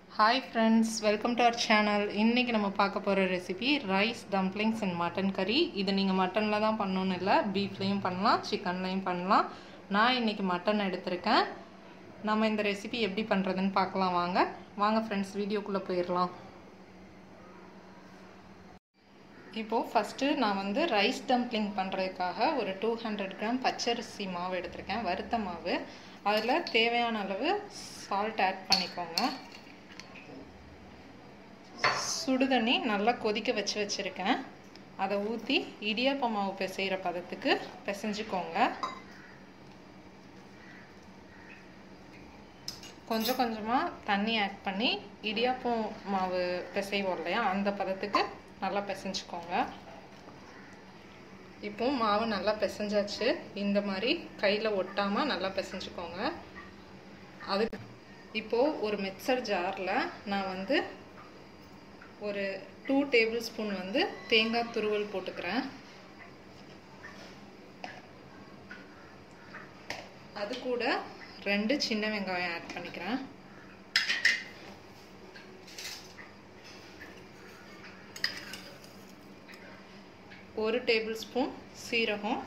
hi friends welcome to our channel இன்றைக்கி நம்ம பார்க்க போகிற recipe rice dumplings and mutton கறி இது நீங்கள் மட்டனில் தான் பண்ணணும்னு இல்லை பீஃப்லேயும் பண்ணலாம் சிக்கன்லேயும் பண்ணலாம் நான் இன்றைக்கி மட்டன் எடுத்திருக்கேன் நம்ம இந்த ரெசிபி எப்படி பண்ணுறதுன்னு பார்க்கலாம் வாங்க வாங்க ஃப்ரெண்ட்ஸ் வீடியோக்குள்ளே போயிடலாம் இப்போது ஃபஸ்ட்டு நான் வந்து ரைஸ் டம்ப்ளிங் பண்ணுறதுக்காக ஒரு டூ ஹண்ட்ரட் கிராம் பச்சரிசி மாவு எடுத்திருக்கேன் வறுத்த மாவு அதில் தேவையான அளவு சால்ட் ஆட் பண்ணிக்கோங்க சுடுதண்ணி நல்லா கொதிக்க வச்சு வச்சுருக்கேன் அதை ஊற்றி இடியாப்ப மாவு பிசைகிற பதத்துக்கு பிசைஞ்சுக்கோங்க கொஞ்சம் கொஞ்சமாக தண்ணி ஆட் பண்ணி இடியாப்பம் மாவு பிசைவோம் இல்லையா அந்த பதத்துக்கு நல்லா பிசைஞ்சுக்கோங்க இப்போ மாவு நல்லா பிசைஞ்சாச்சு இந்த மாதிரி கையில் ஒட்டாமல் நல்லா பிசைஞ்சுக்கோங்க அதுக்கு இப்போது ஒரு மிக்சர் ஜாரில் நான் வந்து ஒரு டூ டேபிள் ஸ்பூன் வந்து தேங்காய் துருவல் போட்டுக்கிறேன் அது கூட ரெண்டு சின்ன வெங்காயம் ஆட் பண்ணிக்கிறேன் ஒரு டேபிள் ஸ்பூன் சீரகம்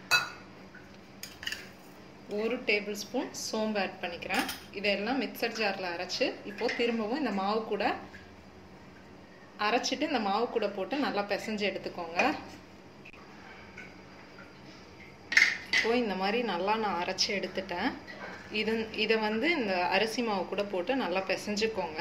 ஒரு டேபிள் ஸ்பூன் சோம்பு ஆட் பண்ணிக்கிறேன் இதெல்லாம் மிக்சர் ஜாரில் அரைச்சி இப்போது திரும்பவும் இந்த மாவு கூட அரைச்சிட்டு இந்த மாவு கூட போட்டு நல்லா பிசைஞ்சு எடுத்துக்கோங்க இப்போ இந்த மாதிரி நல்லா நான் அரைச்சி எடுத்துட்டேன் இது இதை வந்து இந்த அரிசி மாவு கூட போட்டு நல்லா பிசைஞ்சுக்கோங்க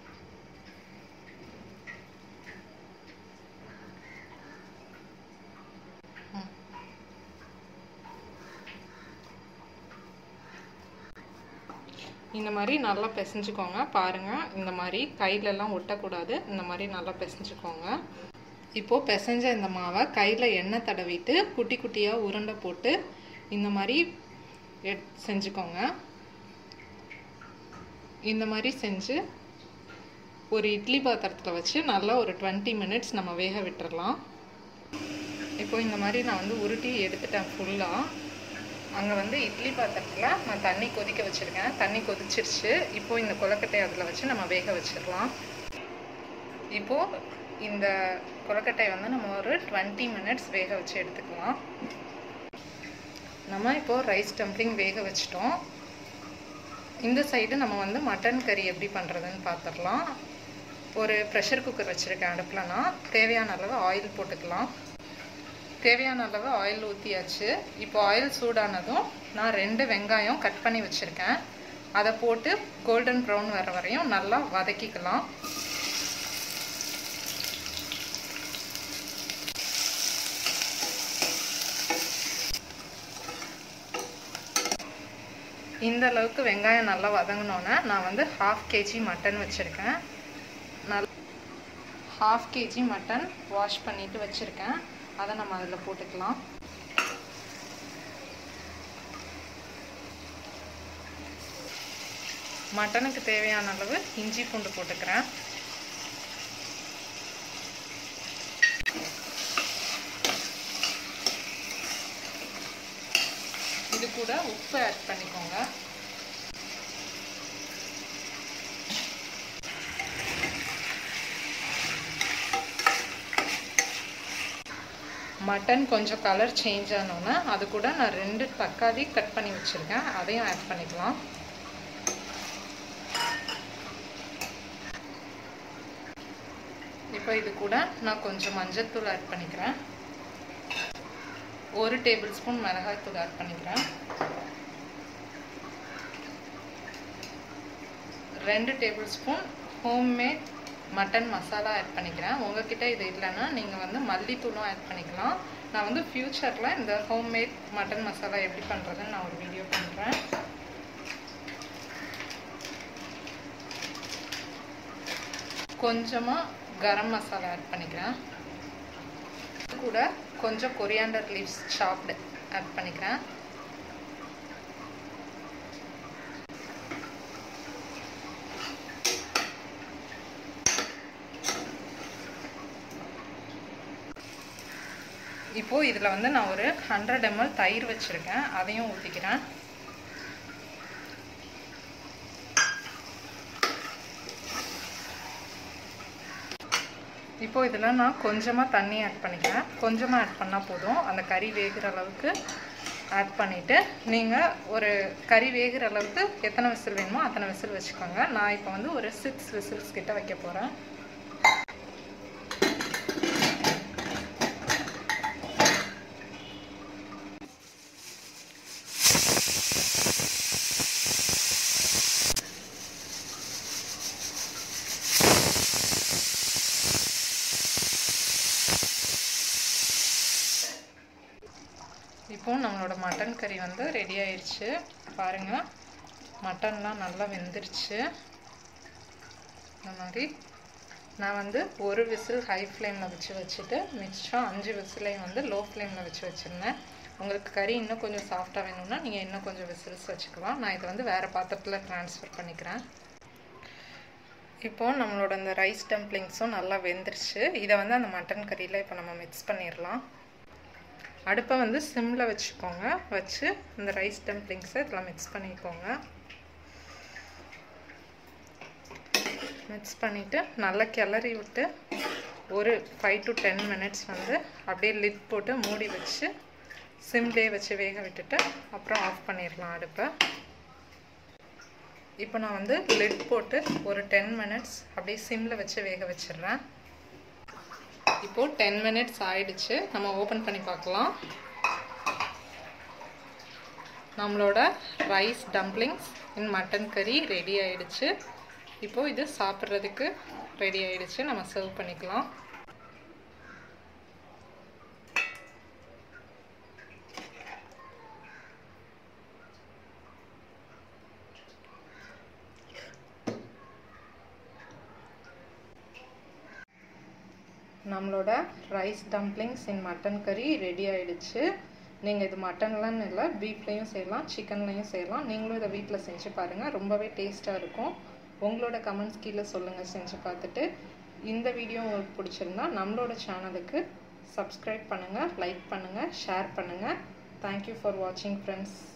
இந்த மாதிரி நல்லா பிசைஞ்சுக்கோங்க பாருங்கள் இந்த மாதிரி கையிலலாம் ஒட்டக்கூடாது இந்த மாதிரி நல்லா பிசைஞ்சுக்கோங்க இப்போது பிசைஞ்ச இந்த மாவை கையில் எண்ணெய் தடவிட்டு குட்டி குட்டியாக உருண்டை போட்டு இந்த மாதிரி எட் செஞ்சுக்கோங்க இந்த மாதிரி செஞ்சு ஒரு இட்லி பாத்திரத்தில் வச்சு நல்லா ஒரு டுவெண்ட்டி மினிட்ஸ் நம்ம வேக விட்டுறலாம் இப்போ இந்த மாதிரி நான் வந்து உருட்டி எடுத்துட்டேன் ஃபுல்லாக அங்கே வந்து இட்லி பாத்திரத்தில் நான் தண்ணி கொதிக்க வச்சுருக்கேன் தண்ணி கொதிச்சிருச்சு இப்போது இந்த கொலக்கட்டையை அதில் வச்சு நம்ம வேக வச்சிடலாம் இப்போது இந்த கொலக்கட்டையை வந்து நம்ம ஒரு டுவெண்ட்டி மினிட்ஸ் வேக வச்சு எடுத்துக்கலாம் நம்ம இப்போது ரைஸ் டம்ப்ளிங் வேக வச்சிட்டோம் இந்த சைடு நம்ம வந்து மட்டன் கறி எப்படி பண்ணுறதுன்னு பார்த்துடலாம் ஒரு ப்ரெஷர் குக்கர் வச்சுருக்கேன் அடுப்பில்னா தேவையான அளவு ஆயில் போட்டுக்கலாம் தேவையான அளவு ஆயில் ஊற்றியாச்சு இப்போ ஆயில் சூடானதும் நான் ரெண்டு வெங்காயம் கட் பண்ணி வச்சுருக்கேன் அதை போட்டு கோல்டன் ப்ரௌன் வர வரையும் நல்லா வதக்கிக்கலாம் இந்த அளவுக்கு வெங்காயம் நல்லா வதங்கினோன்னே நான் வந்து ஹாஃப் கேஜி மட்டன் வச்சுருக்கேன் நல் ஹாஃப் கேஜி மட்டன் வாஷ் பண்ணிவிட்டு வச்சுருக்கேன் அதை நம்ம அதில் போட்டுக்கலாம் மட்டனுக்கு தேவையான அளவு இஞ்சி பூண்டு போட்டுக்கிறேன் இது கூட உப்பு ஆட் பண்ணிக்கோங்க மட்டன் கொஞ்சம் கலர் சேஞ்ச் ஆனோன்னா அது கூட நான் ரெண்டு தக்காளி கட் பண்ணி வச்சுருக்கேன் அதையும் ஆட் பண்ணிக்கலாம் இப்போ இது கூட நான் கொஞ்சம் மஞ்சள்தூள் ஆட் பண்ணிக்கிறேன் ஒரு டேபிள் ஸ்பூன் மிளகாய்த்தூள் ஆட் பண்ணிக்கிறேன் ரெண்டு tablespoon homemade mutton masala add பண்ணிக்கிறேன் உங்ககிட்ட இது இல்லைன்னா நீங்கள் வந்து மல்லித்தூளும் ஆட் பண்ணிக்கலாம் நான் வந்து ஃப்யூச்சரில் இந்த ஹோம்மேட் மட்டன் மசாலா எப்படி பண்ணுறதுன்னு நான் ஒரு வீடியோ பண்ணுறேன் கொஞ்சமாக கரம் மசாலா ஆட் பண்ணிக்கிறேன் கூட கொஞ்சம் கொரியாண்டர் லீவ்ஸ் சாப்டு ஆட் பண்ணிக்கிறேன் இப்போது இதில் வந்து நான் ஒரு ஹண்ட்ரட் எம்எல் தயிர் வச்சுருக்கேன் அதையும் ஊற்றிக்கிறேன் இப்போ இதில் நான் கொஞ்சமாக தண்ணி ஆட் பண்ணிக்கிறேன் கொஞ்சமாக ஆட் பண்ணால் போதும் அந்த கறி வேகிற அளவுக்கு ஆட் பண்ணிவிட்டு நீங்கள் ஒரு கறி வேகிற அளவுக்கு எத்தனை விசில் வேணுமோ அத்தனை விசில் வச்சுக்கோங்க நான் இப்போ வந்து ஒரு சிக்ஸ் விசில்ஸ் கிட்ட வைக்க போகிறேன் இப்போ நம்மளோட மட்டன் கறி வந்து ரெடி ஆயிடுச்சு பாருங்கள் மட்டன்லாம் நல்லா வெந்துருச்சு இந்த மாதிரி நான் வந்து ஒரு விசில் ஹை ஃப்ளேமில் வச்சு வச்சுட்டு மிச்சம் அஞ்சு விசிலையும் வந்து லோ ஃப்ளேமில் வச்சு வச்சுருந்தேன் உங்களுக்கு கறி இன்னும் கொஞ்சம் சாஃப்டாக வேணும்னா நீங்கள் இன்னும் கொஞ்சம் விசில்ஸ் வச்சுக்கலாம் நான் இதை வந்து வேறு பாத்திரத்தில் ட்ரான்ஸ்ஃபர் பண்ணிக்கிறேன் இப்போது நம்மளோட இந்த ரைஸ் டம்ப்ளிங்ஸும் நல்லா வெந்துருச்சு இதை வந்து அந்த மட்டன் கறியில் இப்போ நம்ம மிக்ஸ் பண்ணிடலாம் அடுப்பை வந்து சிம்மில் வச்சுக்கோங்க வச்சு இந்த ரைஸ் டம்ப்ளிங்ஸை இதில் மிக்ஸ் பண்ணிக்கோங்க மிக்ஸ் பண்ணிவிட்டு நல்லா கிளறி விட்டு ஒரு ஃபைவ் டு டென் மினிட்ஸ் வந்து அப்படியே லிட் போட்டு மூடி வச்சு சிம்லேயே வச்சு வேக விட்டுட்டு அப்புறம் ஆஃப் பண்ணிடலாம் அடுப்பை இப்போ நான் வந்து லிட் போட்டு ஒரு டென் மினிட்ஸ் அப்படியே சிம்மில் வச்சு வேக வச்சிடுறேன் இப்போது டென் மினிட்ஸ் ஆயிடுச்சு நம்ம ஓப்பன் பண்ணி பார்க்கலாம் நம்மளோட ரைஸ் டம்ப்ளிங்ஸ் இன் மட்டன் கறி ரெடி ஆயிடுச்சு இப்போது இது சாப்பிட்றதுக்கு ரெடி ஆயிடுச்சு நம்ம சர்வ் பண்ணிக்கலாம் நம்மளோட ரைஸ் டம்ப்ளிங்ஸ் இன் மட்டன் கறி ரெடி ஆயிடுச்சு நீங்கள் இது மட்டன்லன்னு இல்லை பீஃப்லேயும் செய்யலாம் சிக்கன்லேயும் செய்யலாம் நீங்களும் இதை வீட்டில் செஞ்சு பாருங்கள் ரொம்பவே டேஸ்ட்டாக இருக்கும் உங்களோட கமெண்ட்ஸ் கீழே சொல்லுங்கள் செஞ்சு பார்த்துட்டு இந்த வீடியோ உங்களுக்கு பிடிச்சிருந்தா நம்மளோட சேனலுக்கு சப்ஸ்கிரைப் பண்ணுங்கள் லைக் பண்ணுங்கள் ஷேர் பண்ணுங்கள் தேங்க்யூ ஃபார் வாட்சிங் ஃப்ரெண்ட்ஸ்